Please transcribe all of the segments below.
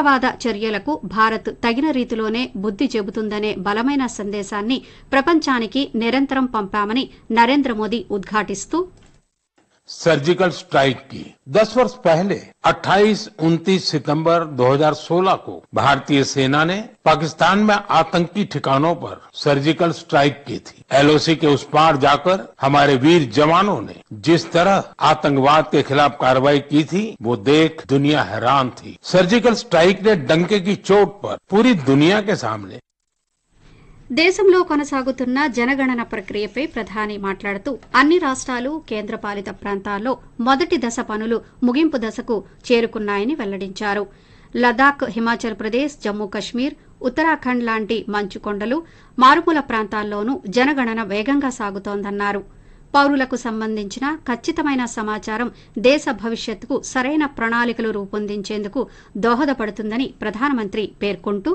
ఉగ్రవాద చర్యలకు భారత్ తగిన రీతిలోనే బుద్ది చెబుతుందనే బలమైన సందేశాన్ని ప్రపంచానికి నిరంతరం పంపామని నరేంద్ర మోదీ ఉద్ఘాటిస్తూ सर्जिकल स्ट्राइक की 10 वर्ष पहले 28 29 सितंबर 2016 को भारतीय सेना ने पाकिस्तान में आतंकी ठिकानों पर सर्जिकल स्ट्राइक की थी एलओसी के उस पार जाकर हमारे वीर जवानों ने जिस तरह आतंकवाद के खिलाफ कार्रवाई की थी वो देख दुनिया हैरान थी सर्जिकल स्ट्राइक ने डंके की चोट पर पूरी दुनिया के सामने దేశంలో కొనసాగుతున్న జనగణన ప్రక్రియపై ప్రధాని మాట్లాడుతూ అన్ని రాష్ట్రాలు కేంద్రపాలిత ప్రాంతాల్లో మొదటి దశ పనులు ముగింపు దశకు చేరుకున్నాయని వెల్లడించారు లదాఖ్ హిమాచల్ ప్రదేశ్ జమ్మూ కశ్మీర్ ఉత్తరాఖండ్ లాంటి మంచు కొండలు మారుమూల ప్రాంతాల్లోనూ జనగణన వేగంగా సాగుతోందన్నారు పౌరులకు సంబంధించిన ఖచ్చితమైన సమాచారం దేశ భవిష్యత్తుకు సరైన ప్రణాళికలు రూపొందించేందుకు దోహదపడుతుందని ప్రధానమంత్రి పేర్కొంటూ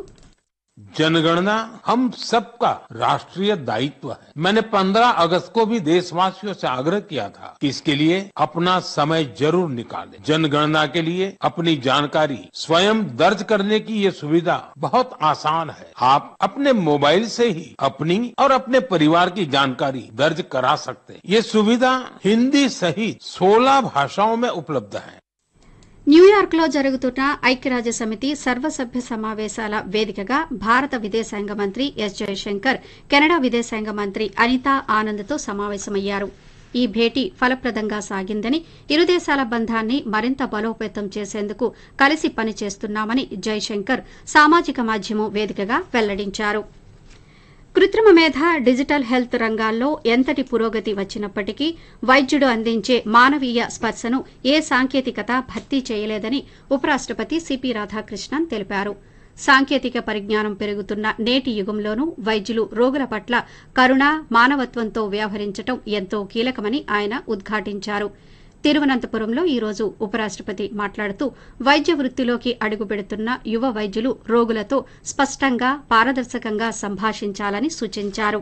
जनगणना हम सबका राष्ट्रीय दायित्व है मैंने 15 अगस्त को भी देशवासियों से आग्रह किया था कि इसके लिए अपना समय जरूर निकालें जनगणना के लिए अपनी जानकारी स्वयं दर्ज करने की ये सुविधा बहुत आसान है आप अपने मोबाइल से ही अपनी और अपने परिवार की जानकारी दर्ज करा सकते हैं ये सुविधा हिंदी सहित 16 भाषाओं में उपलब्ध है న్యూయార్క్ లో జరుగుతున్న ఐక్యరాజ్య సమితి సర్వసభ్య సమావేశాల వేదికగా భారత విదేశాంగ మంత్రి ఎస్ జయశంకర్ కెనడా విదేశాంగ మంత్రి అనితా ఆనంద్తో సమావేశమయ్యారు ఈ భేటీ ఫలప్రదంగా సాగిందని ఇరు దేశాల బంధాన్ని మరింత బలోపేతం చేసేందుకు కలిసి పనిచేస్తున్నామని జైశంకర్ సామాజిక మాధ్యమం వేదికగా వెల్లడించారు కృత్రిమ మేధ డిజిటల్ హెల్త్ రంగాల్లో ఎంతటి పురోగతి వచ్చినప్పటికీ వైద్యుడు అందించే మానవీయ స్పర్శను ఏ సాంకేతికత భర్తీ చేయలేదని ఉపరాష్టపతి సిపి రాధాకృష్ణన్ తెలిపారు సాంకేతిక పరిజ్ఞానం పెరుగుతున్న నేటి యుగంలోనూ వైద్యులు రోగుల పట్ల కరుణ మానవత్వంతో వ్యవహరించడం ఎంతో కీలకమని ఆయన ఉద్ఘాటించారు తిరువనంతపురంలో ఈ రోజు ఉపరాష్టపతి మాట్లాడుతూ వైద్య వృత్తిలోకి అడుగుపెడుతున్న యువ వైద్యులు రోగులతో స్పష్టంగా పారదర్శకంగా సంభాషించాలని సూచించారు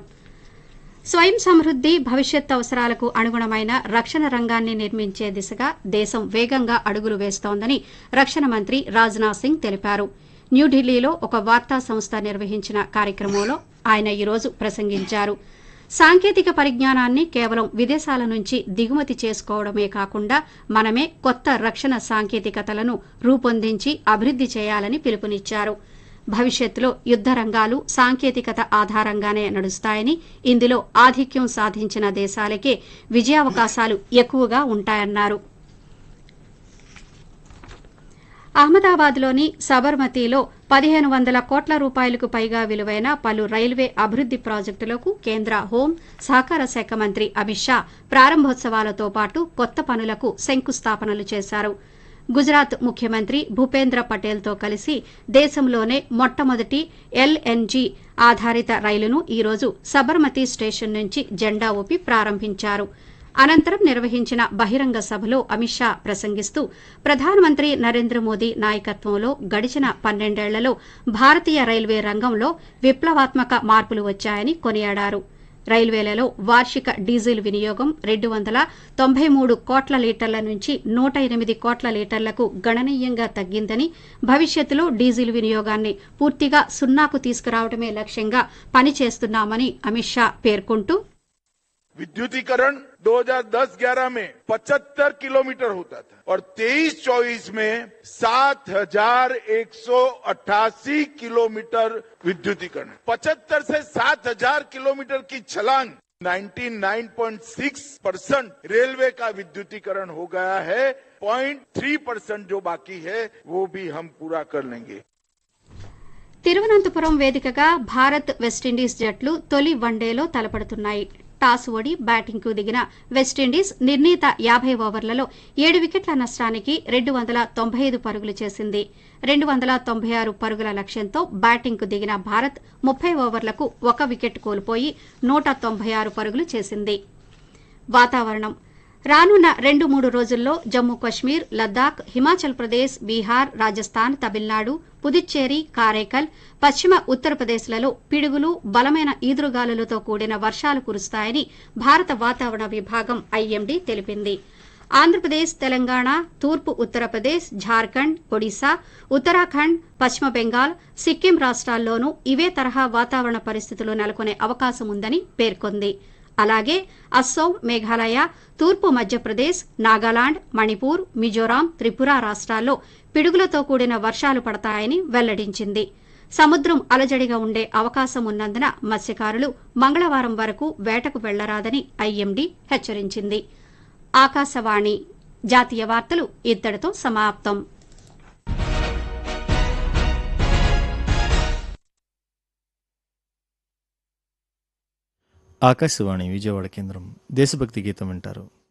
స్వయం సమృద్ది భవిష్యత్ అవసరాలకు అనుగుణమైన రక్షణ రంగాన్ని నిర్మించే దిశగా దేశం వేగంగా అడుగులు వేస్తోందని రక్షణ మంత్రి రాజ్నాథ్ సింగ్ తెలిపారు న్యూఢిల్లీలో ఒక వార్తా సంస్థ నిర్వహించిన కార్యక్రమంలో ఆయన ఈ రోజు ప్రసంగించారు సాంకేతిక పరిజ్ఞానాన్ని కేవలం విదేశాల నుంచి దిగుమతి చేసుకోవడమే కాకుండా మనమే కొత్త రక్షణ సాంకేతికతలను రూపొందించి అభివృద్ది చేయాలని పిలుపునిచ్చారు భవిష్యత్తులో యుద్ద రంగాలు సాంకేతికత ఆధారంగానే నడుస్తాయని ఇందులో ఆధిక్యం సాధించిన దేశాలకే విజయావకాశాలు ఎక్కువగా ఉంటాయన్నారు అహ్మదాబాద్లోని సబర్మతిలో పదిహేను వందల కోట్ల రూపాయలకు పైగా విలువైన పలు రైల్వే అభివృద్ది ప్రాజెక్టులకు కేంద్ర హోం సహకార శాఖ మంత్రి అమిత్ షా ప్రారంభోత్సవాలతో పాటు కొత్త పనులకు శంకుస్థాపనలు చేశారు గుజరాత్ ముఖ్యమంత్రి భూపేంద్ర పటేల్తో కలిసి దేశంలోనే మొట్టమొదటి ఎల్ఎన్జీ ఆధారిత రైలును ఈరోజు సబర్మతి స్టేషన్ నుంచి జెండా ఊపి ప్రారంభించారు అనంతరం నిర్వహించిన బహిరంగ సభలో అమిత్ షా ప్రసంగిస్తూ ప్రధానమంత్రి నరేంద్ర మోదీ నాయకత్వంలో గడిచిన పన్నెండేళ్లలో భారతీయ రైల్వే రంగంలో విప్లవాత్మక మార్పులు వచ్చాయని కొనియాడారు రైల్వేలలో వార్షిక డీజిల్ వినియోగం రెండు వందల తొంభై మూడు కోట్ల లీటర్ల నుంచి నూట ఎనిమిది కోట్ల లీటర్లకు గణనీయంగా తగ్గిందని భవిష్యత్తులో డీజిల్ వినియోగాన్ని పూర్తిగా సున్నాకు తీసుకురావడమే లక్ష్యంగా పనిచేస్తున్నామని అమిత్ షా పేర్కొంటూ विद्युतीकरण 2010-11 में 75 किलोमीटर होता था और 23-24 में 7,188 किलोमीटर विद्युतीकरण 75 से 7,000 किलोमीटर की छलांग 99.6 परसेंट रेलवे का विद्युतीकरण हो गया है 0.3 परसेंट जो बाकी है वो भी हम पूरा कर लेंगे తిరువనంతపురం వేదికగా భారత్ వెస్టిండీస్ జట్లు తొలి వన్డేలో తలపడుతున్నాయి టాస్ ఓడి బ్యాటింగ్కు దిగిన వెస్టిండీస్ నిర్ణీత యాభై ఓవర్లలో ఏడు వికెట్ల నష్టానికి రెండు వందల తొంభై ఐదు పరుగులు చేసింది రెండు వందల తొంభై ఆరు పరుగుల లక్ష్యంతో బ్యాటింగ్కు దిగిన భారత్ ముప్పై ఓవర్లకు ఒక వికెట్ కోల్పోయి నూట తొంభై ఆరు పరుగులు చేసింది వాతావరణం రానున్న రెండు మూడు రోజుల్లో జమ్మూ కశ్మీర్ లద్దాఖ్ హిమాచల్ ప్రదేశ్ బీహార్ రాజస్థాన్ తమిళనాడు పుదుచ్చేరి కారైకల్ పశ్చిమ ఉత్తరప్రదేశ్లలో పిడుగులు బలమైన ఈదురుగాలులతో కూడిన వర్షాలు కురుస్తాయని భారత వాతావరణ విభాగం ఐఎండీ తెలిపింది ఆంధ్రప్రదేశ్ తెలంగాణ తూర్పు ఉత్తరప్రదేశ్ ఝార్ఖండ్ ఒడిశా ఉత్తరాఖండ్ పశ్చిమ బెంగాల్ సిక్కిం రాష్ట్రాల్లోనూ ఇవే తరహా వాతావరణ పరిస్థితులు నెలకొనే అవకాశం ఉందని పేర్కొంది అలాగే అస్సోం మేఘాలయ తూర్పు మధ్యప్రదేశ్ నాగాలాండ్ మణిపూర్ మిజోరాం త్రిపుర రాష్ట్రాల్లో పిడుగులతో కూడిన వర్షాలు పడతాయని వెల్లడించింది సముద్రం అలజడిగా ఉండే అవకాశం ఉన్నందున మత్స్యకారులు మంగళవారం వరకు వేటకు వెళ్లరాదని ఐఎండీ హెచ్చరించింది ఆకాశవాణి జాతీయ వార్తలు ఇత్తడితో సమాప్తం ఆకాశవాణి విజయవాడ కేంద్రం దేశభక్తి గీతం వింటారు